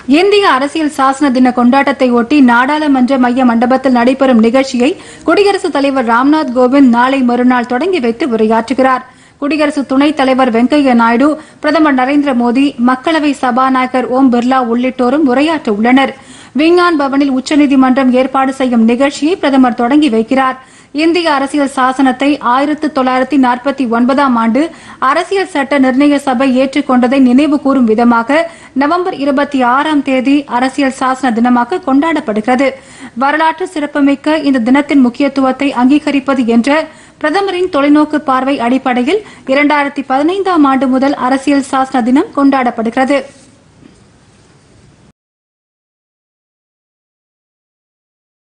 இந்திய அரசியல் சாசன தின கொண்டாட்டத்தை ஒட்டி நாடாளுமன்ற மைய மண்டபத்தில் நடைபெறும் நிகழ்ச்சியை குடியரசுத் தலைவர் ராம்நாத் கோவிந்த் நாளை மறுநாள் தொடங்கி வைத்து உரையாற்றுகிறார் குடியரசு துணைத் தலைவர் வெங்கையா நாயுடு பிரதமர் நரேந்திர மோடி மக்களவை சபாநாயகர் ஓம் பிர்லா உள்ளிட்டோரும் உரையாற்ற உள்ளனர் விஞ்ஞான் பவனில் உச்சநீதிமன்றம் ஏற்பாடு செய்யும் நிகழ்ச்சியை பிரதமர் தொடங்கி வைக்கிறார் இந்திய அரசியல் சாசனத்தை ஆயிரத்து தொள்ளாயிரத்தி நாற்பத்தி ஒன்பதாம் ஆண்டு அரசியல் சட்ட நிர்ணய சபை ஏற்றுக்கொண்டதை நினைவு கூறும் விதமாக நவம்பர் இருபத்தி ஆறாம் தேதி அரசியல் சாசன தினமாக கொண்டாடப்படுகிறது வரலாற்று சிறப்புமிக்க இந்த தினத்தின் முக்கியத்துவத்தை அங்கீகரிப்பது என்ற பிரதமரின் தொலைநோக்கு பார்வை அடிப்படையில் இரண்டாயிரத்தி பதினைந்தாம் ஆண்டு முதல் அரசியல் சாசன தினம் கொண்டாடப்படுகிறது